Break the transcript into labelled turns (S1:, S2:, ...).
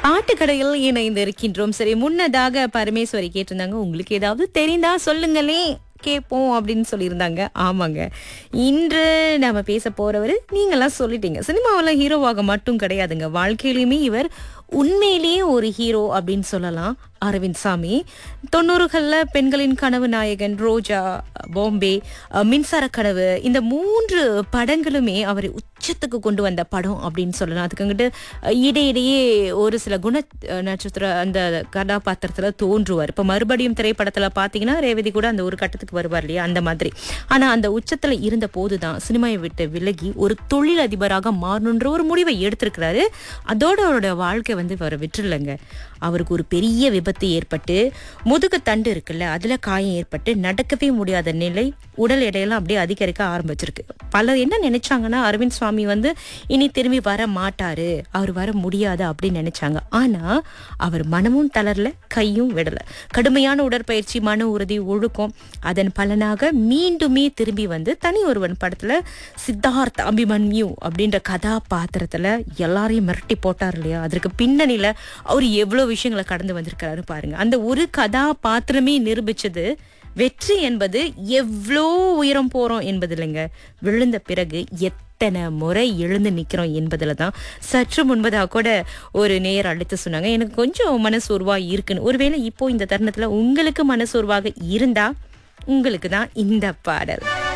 S1: ஆட்டுக்கடையில் இணைந்து இருக்கின்றோம் சரி முன்னதாக பரமேஸ்வரி கேட்டிருந்தாங்க உங்களுக்கு ஏதாவது தெரிந்தா சொல்லுங்களே கேட்போம் அப்படின்னு சொல்லியிருந்தாங்க ஆமாங்க இன்று நம்ம பேச போறவர் நீங்களாம் சொல்லிட்டீங்க சினிமாவில் ஹீரோவாக மட்டும் கிடையாதுங்க வாழ்க்கையிலுமே இவர் உண்மையிலேயே ஒரு ஹீரோ அப்படின்னு சொல்லலாம் அரவிந்த் சாமி தொண்ணூறுகளில் பெண்களின் கனவு நாயகன் ரோஜா பாம்பே அஹ், மின்சார கனவு இந்த மூன்று படங்களுமே அவரை உச்சத்துக்கு கொண்டு வந்த படம் அப்படின்னு சொல்லலாம் அதுக்குங்கிட்டு அஹ், இடையிடையே ஒரு சில குண அஹ், நட்சத்திர அந்த கதாபாத்திரத்தில் தோன்றுவார் இப்போ மறுபடியும் திரைப்படத்தில் பார்த்தீங்கன்னா ரேவதி கூட அந்த ஒரு கட்டத்துக்கு வருவார் இல்லையா அந்த மாதிரி ஆனால் அந்த உச்சத்தில் இருந்த போது தான் சினிமாவை விட்டு விலகி ஒரு தொழில் அதிபராக மாறணுன்ற ஒரு முடிவை எடுத்திருக்கிறாரு அதோட அவரோட வாழ்க்கை வந்து அவரை விட்டுருலங்க அவருக்கு ஒரு பெரிய விபத்து ஏற்பட்டு முதுகு தண்டு இருக்குல்ல அதுல காயம் ஏற்பட்டு நடக்கவே முடியாத நிலை உடல் எடையெல்லாம் அப்படியே அதிகரிக்க ஆரம்பிச்சிருக்கு பலர் என்ன நினைச்சாங்கன்னா அரவிந்த் சுவாமி வந்து இனி திரும்பி வர மாட்டாரு அவர் வர முடியாது அப்படின்னு நினைச்சாங்க ஆனா அவர் மனமும் தளரல கையும் விடல கடுமையான உடற்பயிற்சி மன உறுதி ஒழுக்கம் அதன் பலனாக மீண்டுமே திரும்பி வந்து தனி ஒருவன் படத்துல சித்தார்த் அபிமன்யு அப்படின்ற கதாபாத்திரத்துல எல்லாரையும் மிரட்டி போட்டார் இல்லையா அதற்கு பின்னணியில அவர் எவ்வளவு விஷயங்களை கடந்து வந்திருக்காரு பாருங்க அந்த ஒரு கதாபாத்திரமே நிரூபிச்சது வெற்றி என்பது எவ்வளோ உயரம் போறோம் என்பது இல்லைங்க விழுந்த பிறகு எத்தனை முறை எழுந்து நிக்கிறோம் என்பதுல தான் சற்று முன்பதாக கூட ஒரு நேர் அழைத்து சொன்னாங்க எனக்கு கொஞ்சம் மனசோர்வா இருக்குன்னு ஒருவேளை இப்போ இந்த தருணத்துல உங்களுக்கு மனசோர்வாக இருந்தா உங்களுக்கு தான் இந்த பாடல்